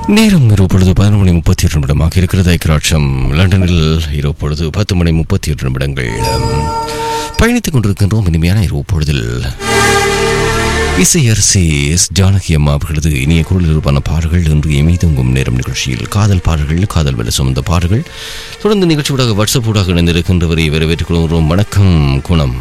நேரம் இரவு பொழுது பதினொரு மணி முப்பத்தி எட்டு நிமிடமாக இருக்கிறது ஐக்கியராட்சம் லண்டனில் இரவு பொழுது பத்து மணி முப்பத்தி எட்டு நிமிடங்கள் உம், பயணித்துக் கொண்டிருக்கின்றோம் இனிமையான இரவு பொழுதில் இசையரசி எஸ் ஜானகி அம்மா அவர்களது இனிய குரலில் இருப்பான பாடல்கள் இன்று எமீதங்கும் நேரம் நிகழ்ச்சியில் காதல் பாடல்கள் காதல் வெள்ள சுமந்த பாடல்கள் தொடர்ந்து நிகழ்ச்சியூடாக வாட்ஸ்அப் ஊடாக இணைந்திருக்கின்றவரை வரவேற்றுக் கொள்கிறோம் வணக்கம் குணம்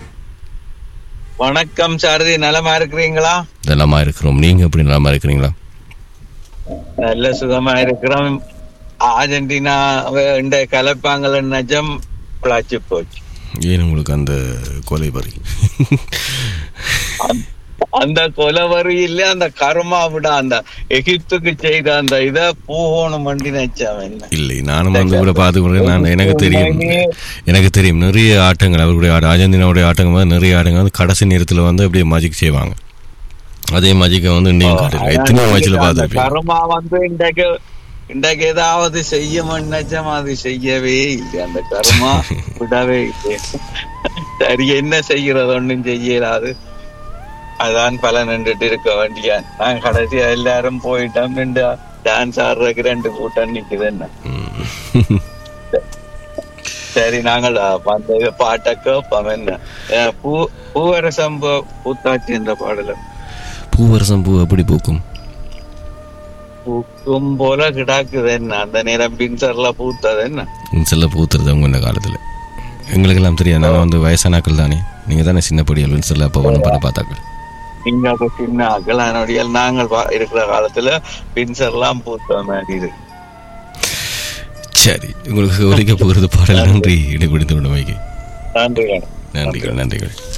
வணக்கம் சாரதி நலமா இருக்கிறீங்களா நலமா இருக்கிறோம் நீங்க எப்படி நலமா இருக்கிறீங்களா நல்ல சுகமா இருக்கிறோம் அர்ஜென்டினா இந்த கலப்பாங்கல நஜம் பிளாச்சு போச்சு ஏன் உங்களுக்கு அந்த கொலை வரி அந்த- அந்த கொலவரி இல்ல அந்த கர்மா விட அந்த எகிப்துக்கு செய்த அந்த இத பூகோணம் வண்டி நினைச்சான் என்ன இல்லை நானும் வந்து கூட பார்த்து நான் எனக்கு தெரியும் எனக்கு தெரியும் நிறைய ஆட்டங்கள் அவருடைய ஆட்ட அர்ஜென்டினாவுடைய ஆட்டங்கள் வந்து நிறைய ஆட்டங்கள் வந்து கடைசி நேரத்தில் வந்து அப்படியே மஜிக் செய்வாங்க அதே மஜிக்கை வந்து இந்தியும் காட்டுங்க எத்தனை மேட்சில் அந்த பார்த்துருப்பீங்க கர்மா வந்து இன்றைக்கு இன்றைக்கு ஏதாவது செய்ய நினைச்சோம் அது செய்யவே இல்லை அந்த கர்மா விடவே இல்லை சரி என்ன செய்கிறது ஒண்ணும் செய்யலாது அதான் பல நின்றுட்டு இருக்க வேண்டிய நான் கடைசியா எல்லாரும் போயிட்டோம் நின்று டான்ஸ் ஆடுறதுக்கு ரெண்டு கூட்டம் நிக்குது என்ன ம். சரி நாங்கள் அந்த பாட்டை கேட்போம் என்ன அஹ் பூ பூவரசம் பூ- பூத்தாச்சி என்ற பாடல பூவரசம் பூ எப்படி பூக்கும் பூக்கும் போல கிடாக்குது என்ன அந்த நேரம் பின்சர்ல பூத்தது என்ன செல்ல பூத்துறது அவங்க இந்த காலத்தில் எங்களுக்கெல்லாம் தெரியாது நான் வந்து வயசானாக்கள் தானே நீங்கள் தானே சின்ன படிகள் வின்சரில் அப்போ ஒன்றும் பண்ண பார்த்தாக்கள் நீங்க அப்ப சின்ன ஆக்கள் அதனுடைய நாங்கள் பா- இருக்கிற காலத்துல பின்சர்லாம் பூத்த மாதிரி இருக்கு சரி உங்களுக்கு ஒலிக்க போகிறது பாடல் நன்றி இடைபிடித்து விடுமைக்கு நன்றி கணக்கு. நன்றிகள் நன்றிகள்